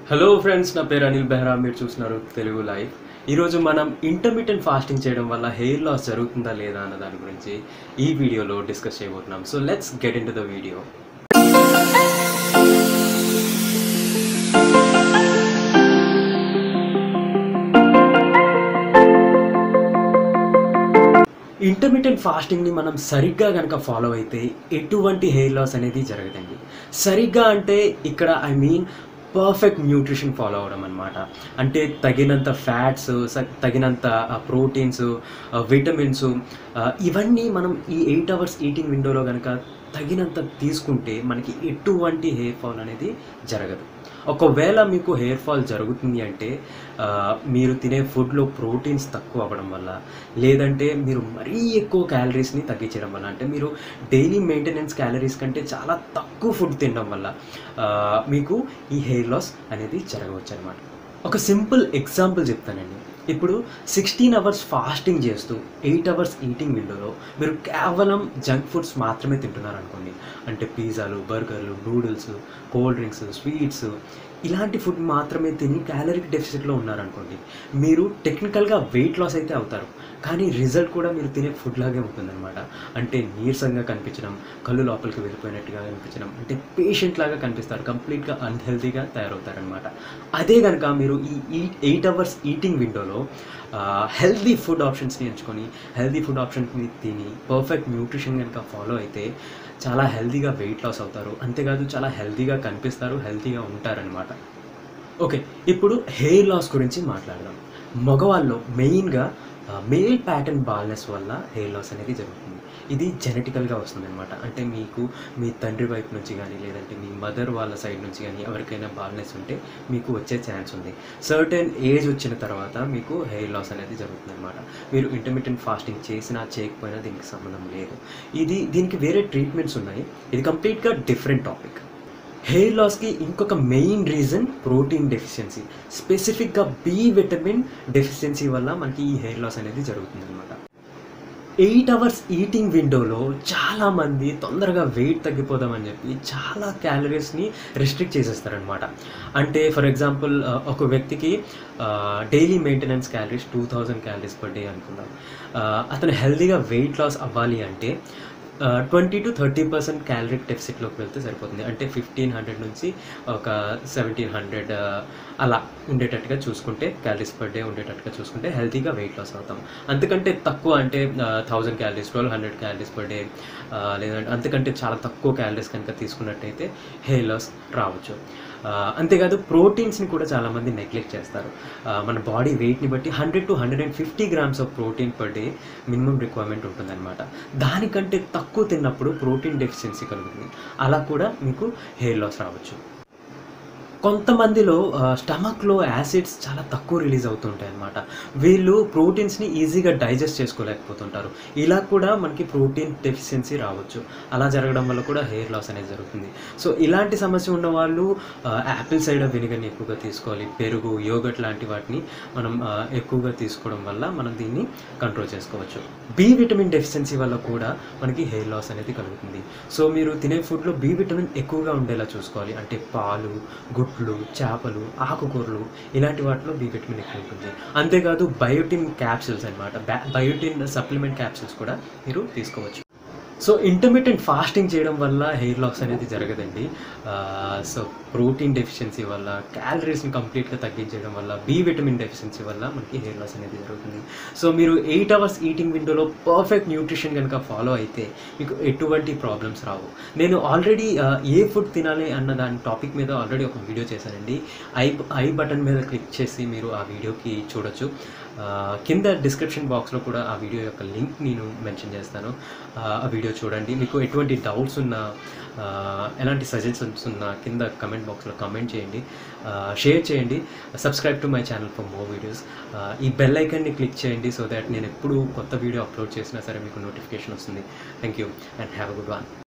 hello friends నా పేరు అనిల్ బెహ్రా మీరు చూస్తున్నారు తెలుగు లైవ్ ఈరోజు మనం ఇంటర్మీడియట్ ఫాస్టింగ్ చేయడం వల్ల హెయిర్ లాస్ జరుగుతుందా లేదా అన్న దాని గురించి ఈ వీడియోలో డిస్కస్ చేయబోతున్నాం so let's get into the video intermediate ఫాస్టింగ్ని మనం సరిగ్గా కనుక ఫాలో అయితే ఎటువంటి హెయిర్ లాస్ అనేది జరగదండి సరిగ్గా అంటే ఇక్కడ I mean perfect nutrition follow అవడం అనమాట అంటే తగినంత ఫ్యాట్స్ తగినంత ప్రోటీన్స్ విటమిన్స్ ఇవన్నీ మనం ఈ ఎయిట్ అవర్స్ ఈటింగ్ విండోలో కనుక తగినంత తీసుకుంటే మనకి ఎటువంటి హెయిర్ ఫాల్ అనేది జరగదు ఒకవేళ మీకు హెయిర్ ఫాల్ జరుగుతుంది అంటే ఆ, మీరు తినే ఫుడ్లో ప్రోటీన్స్ తక్కువ అవ్వడం వల్ల లేదంటే మీరు మరీ ఎక్కువ క్యాలరీస్ని తగ్గించడం వల్ల అంటే మీరు డైలీ మెయింటెనెన్స్ క్యాలరీస్ కంటే చాలా తక్కువ ఫుడ్ తినడం వల్ల ఆ, మీకు ఈ హెయిర్ లాస్ అనేది జరగవచ్చు అనమాట ఒక సింపుల్ ఎగ్జాంపుల్ చెప్తానండి ఇప్పుడు సిక్స్టీన్ అవర్స్ ఫాస్టింగ్ చేస్తూ ఎయిట్ అవర్స్ ఈటింగ్ విండోలో మీరు కేవలం జంక్ ఫుడ్స్ మాత్రమే తింటున్నారు అనుకోండి అంటే పిజ్జాలు బర్గర్లు నూడిల్స్ కోల్డ్ డ్రింక్స్ స్వీట్స్ ఇలాంటి ఫుడ్ మాత్రమే తిని క్యాలరిక్ డెఫిసిట్లో ఉన్నారనుకోండి మీరు టెక్నికల్గా వెయిట్ లాస్ అయితే అవుతారు కానీ రిజల్ట్ కూడా మీరు తినే ఫుడ్ లాగే ఉంటుందన్నమాట అంటే నీరసంగా కనిపించడం కళ్ళు లోపలికి వెళ్ళిపోయినట్టుగా కనిపించడం అంటే పేషెంట్ లాగా కనిపిస్తారు కంప్లీట్గా అన్హెల్తీగా తయారవుతారనమాట అదే కనుక మీరు ఈ ఎయిట్ అవర్స్ ఈటింగ్ విండోలో హెల్తీ ఫుడ్ ఆప్షన్స్ని ఎంచుకొని హెల్తీ ఫుడ్ ఆప్షన్స్ని తిని పర్ఫెక్ట్ న్యూట్రిషన్ కనుక ఫాలో అయితే చాలా హెల్తీగా వెయిట్ లాస్ అవుతారు అంతేకాదు చాలా హెల్తీగా కనిపిస్తారు హెల్తీగా ఉంటారనమాట ఓకే ఇప్పుడు హెయిర్ లాస్ గురించి మాట్లాడదాం మగవాళ్ళలో మెయిన్గా మేల్ ప్యాటర్న్ బాల్నెస్ వల్ల హెయిర్ లాస్ అనేది జరుగుతుంది ఇది జెనెటికల్గా వస్తుంది అనమాట అంటే మీకు మీ తండ్రి వైపు నుంచి కానీ లేదంటే మీ మదర్ వాళ్ళ సైడ్ నుంచి కానీ ఎవరికైనా బాల్నెస్ ఉంటే మీకు వచ్చే ఛాన్స్ ఉంది సర్టెన్ ఏజ్ వచ్చిన తర్వాత మీకు హెయిర్ లాస్ అనేది జరుగుతుంది అనమాట మీరు ఇంటర్మీడియట్ ఫాస్టింగ్ చేసినా చేయకపోయినా దీనికి సంబంధం లేదు ఇది దీనికి వేరే ట్రీట్మెంట్స్ ఉన్నాయి ఇది కంప్లీట్గా డిఫరెంట్ టాపిక్ హెయిర్ లాస్కి ఇంకొక మెయిన్ రీజన్ ప్రోటీన్ డెఫిషియన్సీ స్పెసిఫిక్గా బి విటమిన్ డెఫిషియన్సీ వల్ల మనకి ఈ హెయిర్ లాస్ అనేది జరుగుతుంది అనమాట ఎయిట్ అవర్స్ ఈటింగ్ విండోలో చాలామంది తొందరగా వెయిట్ తగ్గిపోదామని చెప్పి చాలా క్యాలరీస్ని రెస్ట్రిక్ట్ చేసేస్తారనమాట అంటే ఫర్ ఎగ్జాంపుల్ ఒక వ్యక్తికి daily maintenance calories two thousand calories per day అనుకుందాం ఆ, అతను హెల్తీగా వెయిట్ లాస్ అవ్వాలి అంటే twenty to thirty percent caloric డెఫిసిట్లోకి వెళ్తే సరిపోతుంది అంటే ఫిఫ్టీన్ హండ్రెడ్ నుంచి ఒక సెవెంటీన్ హండ్రెడ్ అలా ఉండేటట్టుగా చూసుకుంటే క్యాలరీస్ పర్ డే ఉండేటట్టుగా చూసుకుంటే హెల్తీగా వెయిట్ లాస్ అవుతాం అంతకంటే తక్కువ అంటే thousand calories twelve hundred calories per day లేదంటే అంతకంటే చాలా తక్కువ క్యాలరీస్ కనుక తీసుకున్నట్టయితే హెయిర్ లాస్ రావచ్చు ఆ, అంతేకాదు ప్రోటీన్స్ని కూడా చాలామంది నెగ్లెక్ట్ చేస్తారు ఆ, మన బాడీ వెయిట్ని బట్టి hundred to hundred and fifty grams of protein per day minimum requirement ఉంటుందన్నమాట దానికంటే తక్కువ తిన్నప్పుడు ప్రోటీన్ డెఫిషియన్సీ కలుగుతుంది అలా కూడా మీకు హెయిర్ లాస్ రావచ్చు కొంతమందిలో స్టమక్లో యాసిడ్స్ చాలా తక్కువ రిలీజ్ అవుతుంటాయి అన్నమాట వీళ్ళు ప్రోటీన్స్ని ఈజీగా డైజెస్ట్ చేసుకోలేకపోతుంటారు ఇలా కూడా మనకి ప్రోటీన్ డెఫిషియన్సీ రావచ్చు అలా జరగడం వల్ల కూడా హెయిర్ లాస్ అనేది జరుగుతుంది సో ఇలాంటి సమస్య ఉన్న వాళ్ళు యాపిల్ సైడర్ వినిగర్ని ఎక్కువగా తీసుకోవాలి పెరుగు యోగట్ లాంటి వాటిని మనం ఆ, ఎక్కువగా తీసుకోవడం వల్ల మనం దీన్ని కంట్రోల్ చేసుకోవచ్చు బి విటమిన్ డెఫిషియన్సీ వల్ల కూడా మనకి హెయిర్ లాస్ అనేది కలుగుతుంది సో మీరు తినే ఫుడ్లో బి విటమిన్ ఎక్కువగా ఉండేలా చూసుకోవాలి అంటే పాలు గుడ్లు చేపలు ఆకుకూరలు ఇలాంటి వాటిలో బి విటమిన్ ఎక్కువ ఉంటుంది అంతేకాదు బయోటిన్ క్యాప్సిల్స్ అనమాట బయోటిన్ సప్లిమెంట్ క్యాప్సిల్స్ కూడా మీరు తీసుకోవచ్చు సో ఇంటర్మీడియట్ ఫాస్టింగ్ చేయడం వల్ల హెయిర్ లాస్ అనేది జరగదండి సో ప్రోటీన్ డెఫిషియన్సీ వల్ల క్యాలరీస్ని కంప్లీట్గా తగ్గించడం వల్ల బి విటమిన్ డెఫిషియన్సీ వల్ల మనకి హెయిర్ లాస్ అనేది జరుగుతుంది సో మీరు ఎయిట్ అవర్స్ ఈటింగ్ విండోలో పర్ఫెక్ట్ న్యూట్రిషన్ కనుక ఫాలో అయితే మీకు ఎటువంటి ప్రాబ్లమ్స్ రావు నేను ఆల్రెడీ ఏ ఫుడ్ తినాలి అన్న దాని టాపిక్ మీద ఆల్రెడీ ఒక వీడియో చేశానండి ఐ ఐ బటన్ మీద క్లిక్ చేసి మీరు ఆ వీడియోకి చూడొచ్చు ఆ, కింద డిస్క్రిప్షన్ బాక్స్లో కూడా ఆ వీడియో యొక్క లింక్ నేను మెన్షన్ చేస్తాను ఆ, ఆ వీడియో చూడండి మీకు ఎటువంటి డౌట్స్ ఉన్నా ఆ, ఎలాంటి సజెషన్స్ ఉన్నా కింద కమెంట్ బాక్స్లో కమెంట్ చేయండి షేర్ చేయండి subscribe to my channel for more videos ఈ బెల్ ఐకన్ని క్లిక్ చేయండి సో దాట్ నేను ఎప్పుడు కొత్త వీడియో అప్లోడ్ చేసినా సరే మీకు నోటిఫికేషన్ వస్తుంది thank you and have a good one